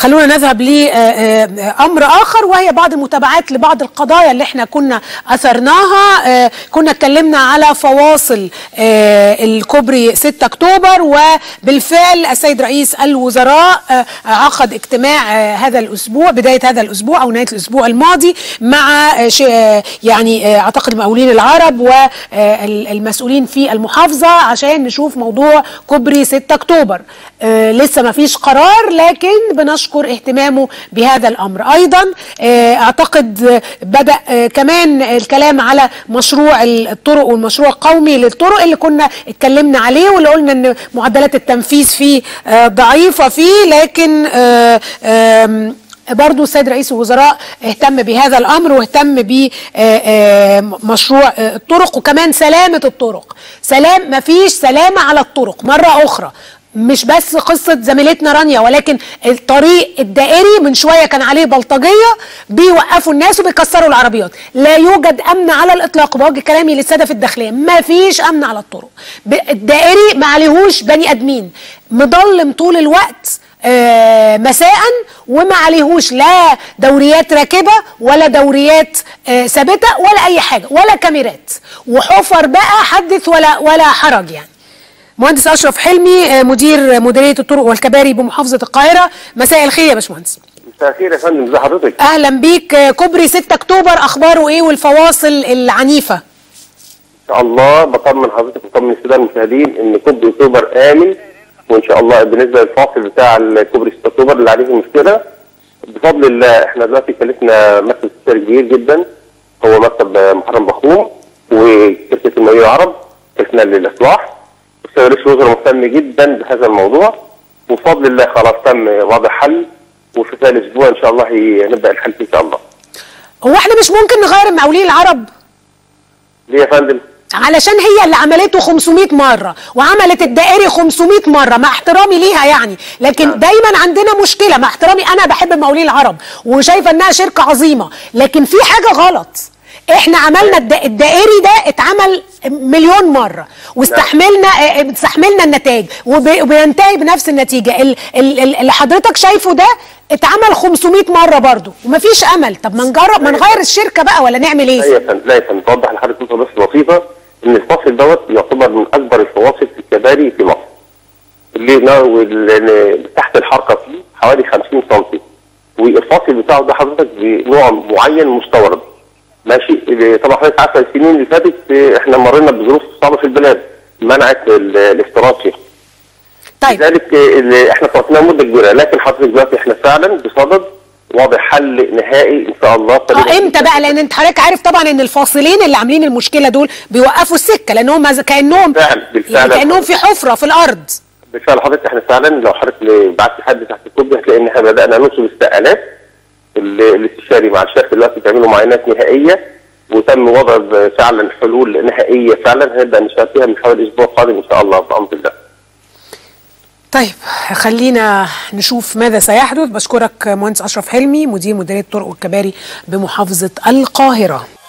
خلونا نذهب لامر اخر وهي بعض المتابعات لبعض القضايا اللي احنا كنا اثرناها آه، كنا اتكلمنا على فواصل آه، الكوبري 6 اكتوبر وبالفعل السيد رئيس الوزراء آه، عقد اجتماع آه، هذا الاسبوع بدايه هذا الاسبوع او نهايه الاسبوع الماضي مع آه، ش- آه، يعني آه، اعتقد مقاولين العرب والمسؤولين في المحافظه عشان نشوف موضوع كوبري 6 اكتوبر آه، لسه ما فيش قرار لكن بنشكر اهتمامه بهذا الامر ايضا آه، اعتقد آه، بدا آه، كمان الكلام على مشروع الطرق والمشروع القومي للطرق اللي كنا اتكلمنا عليه واللي قلنا ان معدلات التنفيذ فيه آه، ضعيفه فيه لكن آه، آم، برضو السيد رئيس الوزراء اهتم بهذا الامر واهتم بمشروع الطرق وكمان سلامه الطرق سلام مفيش سلامه على الطرق مره اخرى مش بس قصة زميلتنا رانيا ولكن الطريق الدائري من شوية كان عليه بلطجية بيوقفوا الناس وبيكسروا العربيات لا يوجد أمن على الإطلاق بوجه كلامي للسادة في الداخلية ما فيش أمن على الطرق ب- الدائري ما عليهوش بني أدمين مضلم طول الوقت آه، مساء وما عليهوش لا دوريات راكبه ولا دوريات آه، ثابته ولا اي حاجه ولا كاميرات وحفر بقى حدث ولا ولا حرج يعني مهندس اشرف حلمي آه، مدير مديريه الطرق والكباري بمحافظه القاهره مساء الخير يا باشمهندس مساء الخير يا فندم ازي حضرتك؟ اهلا بيك آه، كوبري 6 اكتوبر اخباره ايه والفواصل العنيفه ان شاء الله بطمن حضرتك وبطمن الساده المشاهدين ان كوبري اكتوبر امن وان شاء الله بالنسبه للفاصل بتاع الكوبري 6 اكتوبر اللي عليه المشكله بفضل الله احنا دلوقتي كلفنا مكتب استشاري كبير جدا هو مكتب محرم بخوم وشركه المقاولين العرب كلفنا للاصلاح والسيد رئيس الوزراء مهتم جدا بهذا الموضوع وبفضل الله خلاص تم وضع حل وفي خلال اسبوع ان شاء الله هي- نبدا الحل فيه ان شاء الله. هو احنا مش ممكن نغير المقاولين العرب ليه يا فندم؟ علشان هي اللي عملته 500 مرة وعملت الدائري 500 مرة مع احترامي ليها يعني لكن نعم. دايما عندنا مشكلة مع احترامي انا بحب المقاولين العرب وشايفة انها شركة عظيمة لكن في حاجة غلط احنا عملنا الد- الدائري ده اتعمل مليون مرة واستحملنا اه، استحملنا النتائج وب- وبينتهي بنفس النتيجة ال- ال- ال- اللي حضرتك شايفه ده اتعمل 500 مرة برضو ومفيش امل طب ما نجرب ما نغير الشركه بقى ولا نعمل لا ايه يا فندم لا يا فندم توضح لحضرتك نقطه بس لطيفه ان الفاصل دوت يعتبر من اكبر الفواصل في الكباري في مصر. اللي نوع لان تحت الحركه فيه حوالي 50 سم والفاصل بتاعه ده حضرتك بنوع معين مستورد. ماشي اللي طبعا حضرتك عارفه السنين اللي فاتت اه، احنا مرينا بظروف صعبه في البلاد منعت ال- الافتراض فيها. طيب لذلك اه، اللي احنا طلبناه مده كبيره لكن حضرتك دلوقتي احنا فعلا بصدد وضع حل نهائي ان شاء الله اه امتى بقى لان انت حضرتك عارف طبعا ان الفاصلين اللي عاملين المشكله دول بيوقفوا السكه لان هم كانهم بالفعل- بالفعل. يعني كانهم في حفره في الارض بالفعل حضرتك احنا فعلا لو حضرتك بعت حد تحت الكوبري هتلاقي ان احنا بدانا ننصب استقالات ال- الاستشاري مع الشركه دلوقتي بيعملوا معاينات نهائيه وتم وضع فعلا حلول نهائيه فعلا هنبدا نشتغل فيها من حوالي الاسبوع القادم ان شاء الله بامر الله. طيب خلينا نشوف ماذا سيحدث بشكرك مهندس اشرف حلمي مدير مديريه الطرق والكباري بمحافظه القاهره